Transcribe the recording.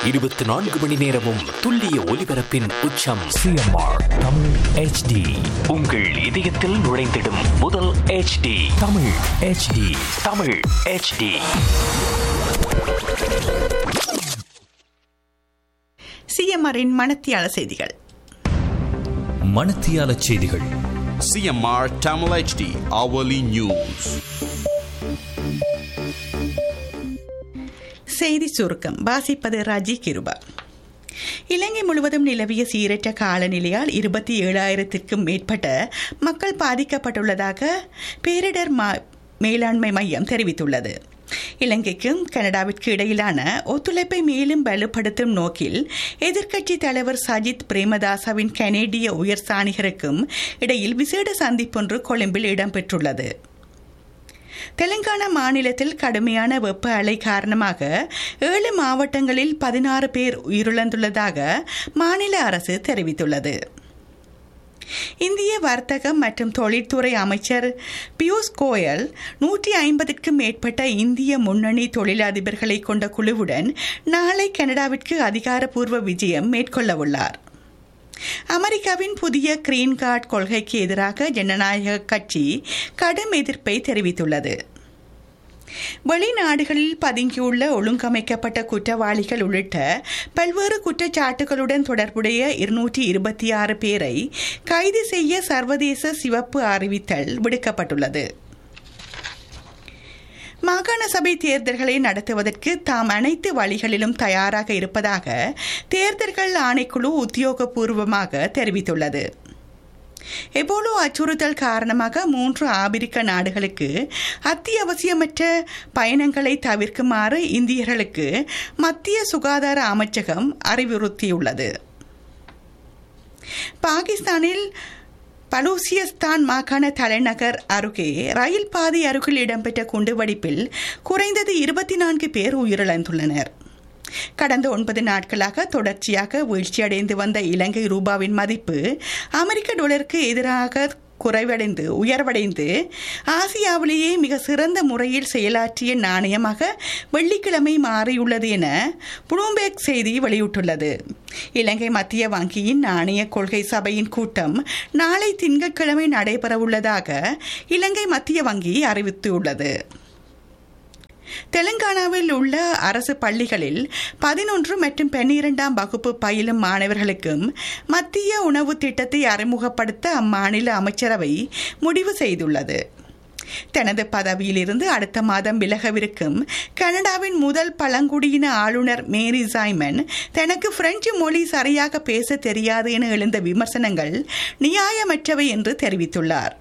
இருபத்தி நான்கு மணி நேரமும் துல்லிய ஒலிபரப்பின் உச்சம் சிஎம்ஆர் தமிழ் ஹெச்டி உங்கள் இதயத்தில் நுழைந்திடும் முதல் HD Tamil HD Tamil HD சிஎம்ஆரின் மனத்தியால செய்திகள் மணத்தியால செய்திகள் CMR Tamil HD hourly news. செய்தி சுருக்கம் வாசிப்பது ராஜி கிருபா இலங்கை முழுவதும் நிலவிய சீரற்ற காலநிலையால் இருபத்தி ஏழாயிரத்திற்கும் மேற்பட்ட மக்கள் பாதிக்கப்பட்டுள்ளதாக பேரிடர் மா- மேலாண்மை மையம் தெரிவித்துள்ளது இலங்கைக்கும் கனடாவிற்கு இடையிலான ஒத்துழைப்பை மேலும் வலுப்படுத்தும் நோக்கில் எதிர்க்கட்சி தலைவர் சஜித் பிரேமதாசவின் கனேடிய உயர் சாணிகருக்கும் இடையில் விசேட சந்திப்பொன்று கொழும்பில் இடம்பெற்றுள்ளது தெலுங்கானா மாநிலத்தில் கடுமையான வெப்ப அலை காரணமாக ஏழு மாவட்டங்களில் பதினாறு பேர் உயிரிழந்துள்ளதாக மாநில அரசு தெரிவித்துள்ளது இந்திய வர்த்தகம் மற்றும் தொழில்துறை அமைச்சர் பியூஷ் கோயல் நூற்றி ஐம்பதுக்கும் மேற்பட்ட இந்திய முன்னணி தொழிலதிபர்களை கொண்ட குழுவுடன் நாளை கனடாவிற்கு அதிகாரப்பூர்வ விஜயம் மேற்கொள்ளவுள்ளார் அமெரிக்காவின் புதிய கிரீன் கார்டு கொள்கைக்கு எதிராக ஜனநாயக கட்சி கடும் எதிர்ப்பை தெரிவித்துள்ளது வெளிநாடுகளில் பதுங்கியுள்ள ஒழுங்கமைக்கப்பட்ட குற்றவாளிகள் உள்ளிட்ட பல்வேறு குற்றச்சாட்டுகளுடன் தொடர்புடைய இருநூற்றி இருபத்தி ஆறு பேரை கைது செய்ய சர்வதேச சிவப்பு அறிவித்தல் விடுக்கப்பட்டுள்ளது மாகாண சபை தேர்தல்களை நடத்துவதற்கு தாம் அனைத்து வழிகளிலும் தயாராக இருப்பதாக தேர்தல்கள் ஆணைக்குழு உத்தியோகபூர்வமாக தெரிவித்துள்ளது எபோலோ அச்சுறுத்தல் காரணமாக மூன்று ஆபிரிக்க நாடுகளுக்கு அத்தியாவசியமற்ற பயணங்களை தவிர்க்குமாறு இந்தியர்களுக்கு மத்திய சுகாதார அமைச்சகம் அறிவுறுத்தியுள்ளது பாகிஸ்தானில் பலூசியஸ்தான் மாகாண தலைநகர் அருகே ரயில் பாதை அருகில் இடம்பெற்ற குண்டுவெடிப்பில் குறைந்தது இருபத்தி நான்கு பேர் உயிரிழந்துள்ளனர் கடந்த ஒன்பது நாட்களாக தொடர்ச்சியாக வீழ்ச்சியடைந்து வந்த இலங்கை ரூபாவின் மதிப்பு அமெரிக்க டாலருக்கு எதிராக குறைவடைந்து உயர்வடைந்து ஆசியாவிலேயே மிக சிறந்த முறையில் செயலாற்றிய நாணயமாக வெள்ளிக்கிழமை மாறியுள்ளது என புளூம்பேக் செய்தி வெளியிட்டுள்ளது இலங்கை மத்திய வங்கியின் நாணய கொள்கை சபையின் கூட்டம் நாளை திங்கட்கிழமை நடைபெறவுள்ளதாக இலங்கை மத்திய வங்கி அறிவித்துள்ளது தெலுங்கானாவில் உள்ள அரசு பள்ளிகளில் பதினொன்று மற்றும் பன்னிரெண்டாம் வகுப்பு பயிலும் மாணவர்களுக்கும் மத்திய உணவு திட்டத்தை அறிமுகப்படுத்த அம்மாநில அமைச்சரவை முடிவு செய்துள்ளது தனது பதவியிலிருந்து அடுத்த மாதம் விலகவிருக்கும் கனடாவின் முதல் பழங்குடியின ஆளுநர் மேரி சைமன் தனக்கு பிரெஞ்சு மொழி சரியாக பேச தெரியாது என எழுந்த விமர்சனங்கள் நியாயமற்றவை என்று தெரிவித்துள்ளார்